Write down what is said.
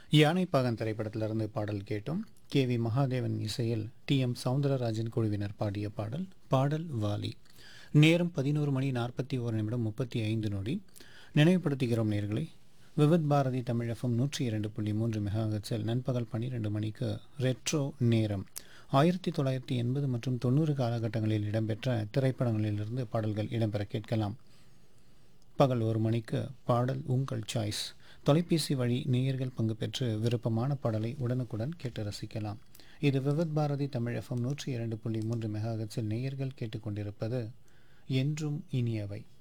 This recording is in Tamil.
யானைப்பாகன் திரைப்படத்திலிருந்து பாடல் கேட்டோம் கே வி மகாதேவன் இசையில் டி எம் சவுந்தரராஜன் குழுவினர் பாடிய பாடல் பாடல் வாலி நேரம் பதினோரு மணி நாற்பத்தி ஒரு நிமிடம் முப்பத்தி ஐந்து நொடி நினைவுபடுத்துகிறோம் நேர்களை விவித் பாரதி தமிழகம் நூற்றி இரண்டு புள்ளி மூன்று மெகாஹெட்ஸில் நண்பகல் பன்னிரெண்டு மணிக்கு ரெட்ரோ நேரம் ஆயிரத்தி தொள்ளாயிரத்தி எண்பது மற்றும் தொண்ணூறு காலகட்டங்களில் இடம்பெற்ற திரைப்படங்களிலிருந்து பாடல்கள் இடம்பெற கேட்கலாம் பகல் ஒரு மணிக்கு பாடல் உங்கள் சாய்ஸ் தொலைபேசி வழி நேயர்கள் பங்கு பெற்று விருப்பமான பாடலை உடனுக்குடன் கேட்டு ரசிக்கலாம் இது விவித் பாரதி தமிழகம் நூற்றி இரண்டு புள்ளி மூன்று மெகாஹெட்ஸில் நேயர்கள் கேட்டுக்கொண்டிருப்பது என்றும் இனியவை